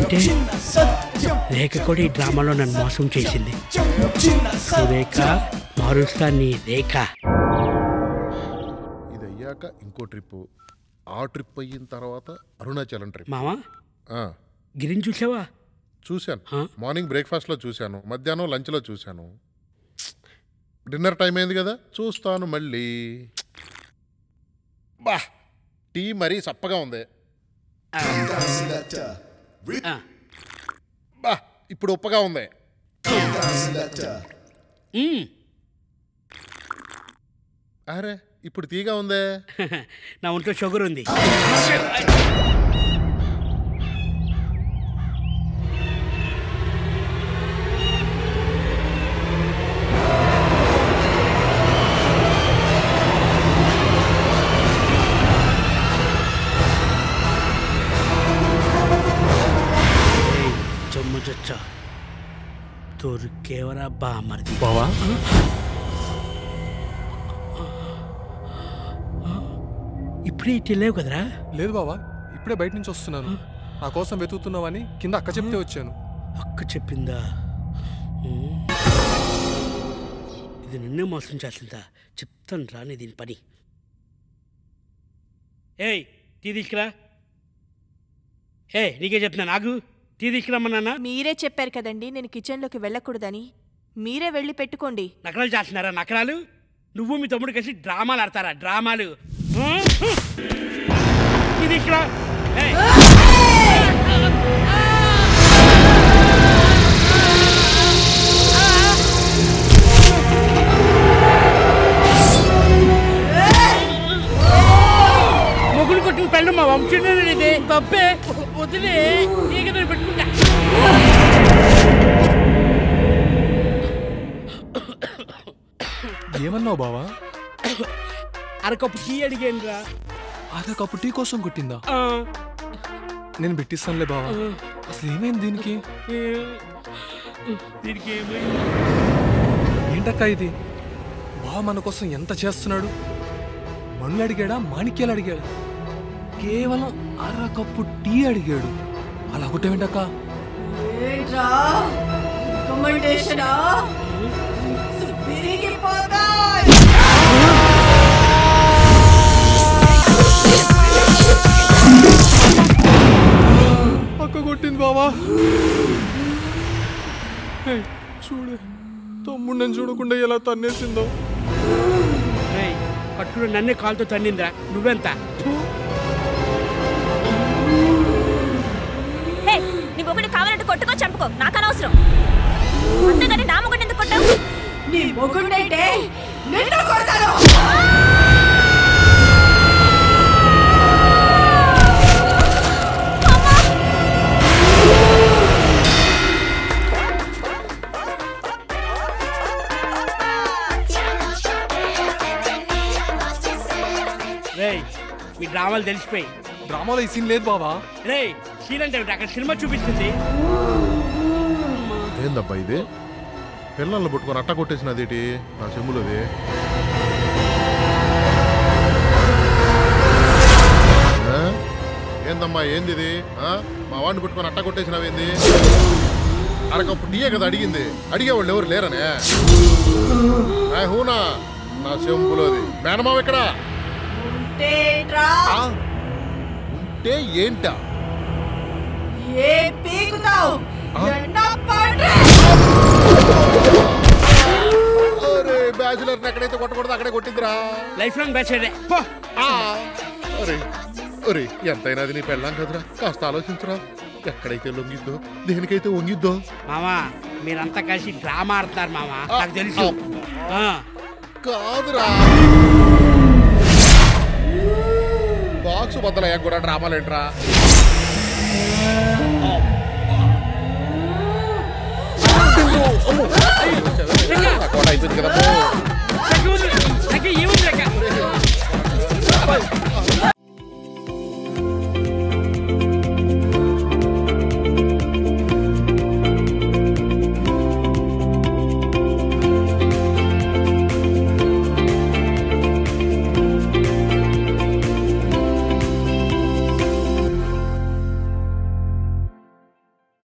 అంటే రేఖ కూడా ఈ డ్రామాలో నన్ను మోసం చేసింది సురేఖ మారుస్తా నీ రేఖ ఇది అయ్యాక ఇంకో ట్రిప్ ఆ ట్రిప్ అయిన తర్వాత అరుణాచలం ట్రిప్ మావా ఆ, గిరిని చూసావా చూశాను హా? మార్నింగ్ బ్రేక్ఫాస్ట్లో చూశాను మధ్యాహ్నం లంచ్లో చూశాను డిన్నర్ టైం అయింది కదా చూస్తాను మళ్ళీ బా టీ మరీ సప్పగా ఉంది ఆ. బా ఇప్పుడు ఉప్పగా ఉంది మ్మ్. అరే ఇప్పుడు తీగా ఉందే నా ఒంట్లో షుగర్ ఉంది ఏయ్, జమ్ము చచ్చ దొరికేవరా బామర్ది బావా ఇప్పుడే ఇటు లేవు కదరా లేదు బావా ఇప్పుడే బయట నుంచి వస్తున్నాను నా కోసం వెతుకుతున్నావని కింద అక్క చెప్తే వచ్చాను అక్క చెప్పిందా ఉమ్. ఇది నిన్నే మోసం చేస్తుందా చెప్తాను రాని దీని పని ఏయ్ టీ తీసుకురా ఏ నీకే చెప్తున్నా నాకు టీ తీసుకురమ్మన్నా మీరే చెప్పారు కదండి నేను కిచెన్లోకి వెళ్ళకూడదని మీరే వెళ్ళి పెట్టుకోండి నకరాలు చేస్తున్నారా నకరాలు నువ్వు మీ తమ్ముడు కలిసి డ్రామాలు ఆడతారా డ్రామాలు ఆ? టీ తీసుకురా ఏయ్ మొగుడు కొట్టిన పెళ్ళం మా వంశంలో ఇది తప్పే వదిలే నీకు పెట్టుకుంటా ఏమన్నావు బావా అరకప్పు టీ అడిగాను రా అద కప్పు టీ కోసం కొట్టిందా నేను పెట్టిస్తానులే బావా అసలు ఏమైంది దీనికి దీనికి ఏమైంది ఏంటక్క ఇది బావ మన కోసం ఎంత చేస్తున్నాడు మణులు అడిగాడా మాణిక్యాలు అడిగాడు కేవలం అర కప్పు టీ అడిగాడు అలా కొట్టేమిటక్క ఏంట్రా రికమెండేషనా విరిగిపోతా అక్క కొట్టింది బావా హే, చూడు తమ్ముడు నన్ను చూడకుండా ఎలా తన్నేసిందో ఏయ్, కట్టుకుని నన్నే కాలుతో తన్నిందిరా నువ్వెంత థూ. హే నీ మొగుడు కావాలంటే కొట్టుకో చంపుకో నాకు అనవసరం అంతేగాని నా మొగుడు ఎందుకు కొట్టావు నీ మొగుండైతే నిన్ను కొడతాను రేయ్ మీ డ్రామాలు తెలిసిపోయి డ్రామాలో ఈ సీన్ లేదు బావా రేయ్ సీన్ అంటే ఏమిటి? అక్కడ సినిమా చూపిస్తుంది ఏందబ్బా ఇది పిల్లల్ని పట్టుకొని అట్ట కొట్టేసినదేటి నా చెమ్ములది ఆ? ఏందమ్మా ఏంది ఇది ఆ? మా వాడిని పట్టుకొని అట్ట కొట్టేసినావేంది అరకప్పుడు టీయే కదా అడిగింది అడిగేవాళ్ళు ఎవరు లేరనే ఆ, హూనా నా చెంపులోది మేనమావ ఇక్కడ ఏంట్రా ఆ? ఉంటే ఏంటా ఏ పీకుతావు ఎండ పండ్రే అరే బ్యాచులర్ ఎక్కడైతే కొట్టకూడదు అక్కడే కొట్టిందిరా లైఫ్ లాంగ్ బ్యాచ్ అదే పో ఆ! అరే అరే ఎంతైనా అది నీ పెళ్ళాం కదరా కాస్త ఆలోచించరా ఎక్కడైతే లొంగిద్దో దేనికైతే వంగిద్దో మామా మీరంతా కలిసి డ్రామా ఆడుతున్నారు మామా నాకు తెలుసు ఆ. కాదురా బాక్స్ బద్దలయ్యా కూడా డ్రామాలేంట్రా నా కోట అయిపోయింది కదా నాకు ఏముంది లెక్క?